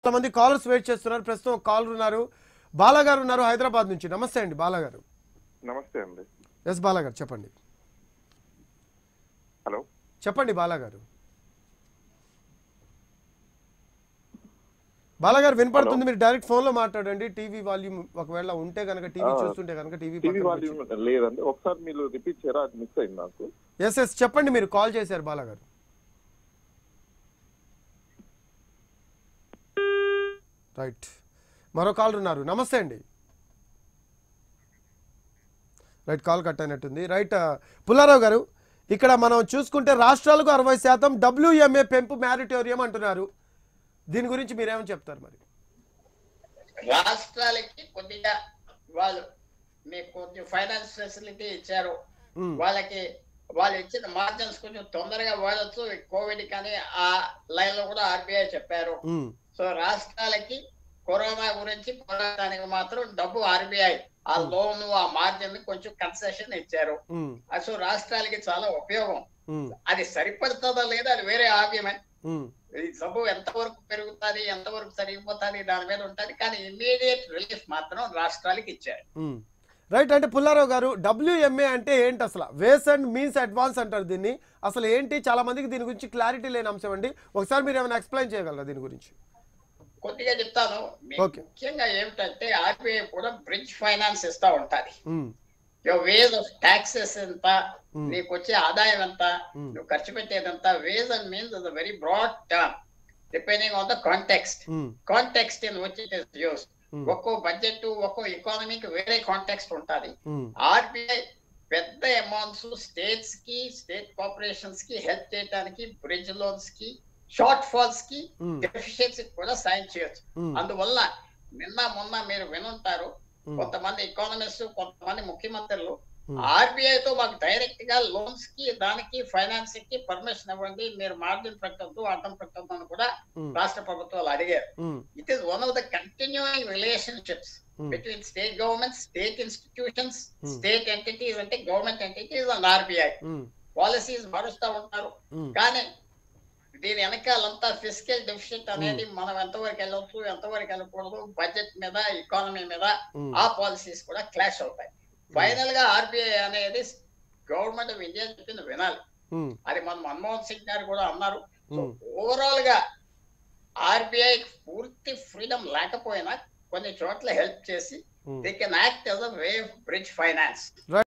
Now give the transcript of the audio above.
కొంతమంది callers wait చేస్తున్నారు ప్రస్తుతం ఒక కాలర్ ఉన్నారు బాలా గారు ఉన్నారు హైదరాబాద్ నుంచి నమస్తే అండి బాలా గారు నమస్తే అండి ఎస్ బాలా గారు చెప్పండి హలో చెప్పండి బాలా గారు బాలా గారు వినపడుతుంది మీరు డైరెక్ట్ ఫోన్ లో మాట్లాడండి టీవీ వాల్యూమ్ ఒకవేళ ఉంటే కనుక టీవీ ఆ, చూస్తుంటే కనుక టీవీ టీవీ వాల్యూమ్ లేదండి ఒకసారి మీరు రిపీట్ చేయరా అది మిస్ అయింది నాకు ఎస్ ఎస్ చెప్పండి మీరు కాల్ చేశారు బాలా గారు రైట్ మరో కాల్ ఉన్నారు నమస్తే అండి రైట్ కాల్ కట్ అయినట్టుంది రైట్ ఆ, పుల్లారావు గారు ఇక్కడ మనం చూసుకుంటే రాష్ట్రాలకు అరవై శాతం డబ్ల్యూఎంఏ పెంపు మ్యారిటోరియం అంటున్నారు దీని గురించి మీరేమని చెప్తారు మరి రాష్ట్రాలకి కొద్దిగా వాళ్ళు మీకు కొద్ది ఫైనాన్స్ ఫెసిలిటీ ఇచ్చారు మ్మ్. వాళ్ళకి వాళ్ళు ఇచ్చిన మార్జిన్స్ కొంచెం తొందరగా వాడచ్చు కోవిడ్ కానీ ఆ లైన్ లో కూడా ఆర్బీఐ చెప్పారు మ్మ్. సో రాష్ట్రాలకి కరోనా గురించి పోరాటానికి మాత్రం డబ్బు ఆర్బీఐ ఆ లోన్ ఆ మార్జిన్ కొంచెం కన్సెషన్ ఇచ్చారు మ్మ్. అది సో రాష్ట్రాలకి చాలా ఉపయోగం మ్మ్. అది సరిపడుతుందా లేదా అది వేరే ఆర్గ్యుమెంట్ మ్మ్. ఈ సబ్బు ఎంతవరకు పెరుగుతుంది ఎంతవరకు సరిగిపోతుంది దాని మీద ఉంటది కానీ ఇమ్మీడియట్ రిలీఫ్ మాత్రం రాష్ట్రాలకి ఇచ్చారు మ్మ్. రైట్ అంటే పుల్లారావు గారు డబ్ల్యూఎంఏ అంటే ఏంటి అసలు వేస్ అండ్ మీన్స్ అడ్వాన్స్ అంటారు దీన్ని అసలు ఏంటి చాలా మందికి దీని గురించి క్లారిటీ లేని అంశం అండి ఒకసారి మీరు ఏమైనా ఎక్స్ప్లెయిన్ చేయగలరా దీని గురించి కొద్దిగా చెప్తాను మీకు Okay. ముఖ్యంగా ఏమిటంటే ఆర్బీఐ కూడా బ్రిడ్జ్ ఫైనాన్స్ ఇస్తా ఉంటది మ్మ్. వేజ్ ఆఫ్ టాక్సెస్ ఎంత Hmm. నీకు వచ్చే ఆదాయం ఎంత Hmm. నువ్వు ఖర్చు పెట్టేదంతా ways and means is very broad term depending on the context hmm. Context in which it is use Hmm. ఒక్కో బడ్జెట్ ఒక్కో ఎకానమీకి వేరే కాంటెక్స్ట్ ఉంటది మ్మ్. ఆర్బీఐ పెద్ద అమౌంట్స్ స్టేట్స్ కి స్టేట్ కార్పొరేషన్స్ కి హెల్ప్ చేయడానికి బ్రిడ్జ్ లోన్స్ కి షార్ట్ ఫాల్స్ కి Hmm. డెఫిషియన్సీ కూడా సాయం చేయొచ్చు Hmm. అందువల్ల నిన్న మొన్న మీరు వినుంటారు Hmm. కొంతమంది ఎకానమిస్ట్ కొంతమంది ముఖ్యమంత్రులు Hmm. ఆర్బీఐ తో మాకు డైరెక్ట్ గా లోన్స్ కి దానికి ఫైనాన్స్ కి పర్మిషన్ ఇవ్వండి మీరు మార్జిన్ పెట్టద్దు అడ్డం పెట్టద్దు అని కూడా Hmm. రాష్ట్ర ప్రభుత్వాలు అడిగారు మ్మ్. It is one of the continuing relationships Hmm. between state governments, state institutions, Hmm. state entities అంటే గవర్నమెంట్ entities and ఆర్బీఐ మ్మ్. పాలసీస్ మారుస్తా ఉంటారు మ్మ్. కానీ దీని వెనకాలంతా ఫిజికల్ డెఫిసిట్ అనేది మనం ఎంతవరకు వెళ్ళొచ్చు ఎంతవరకు వెళ్ళకూడదు బడ్జెట్ మీద ఎకానమీ మీద Hmm. ఆ పాలసీస్ కూడా క్లాష్ అవుతాయి ఫైనల్ గా ఆర్బీఐ అనేది గవర్నమెంట్ ఆఫ్ ఇండియా చెప్పింది వినాలి మ్మ్. అది మన మన్మోహన్ సింగ్ గారు కూడా అన్నారు సో Hmm. ఓవరాల్ గా ఆర్బీఐ పూర్తి ఫ్రీడమ్ లేకపోయినా కొన్ని చోట్ల హెల్ప్ చేసి Hmm. They can act as a way bridge finance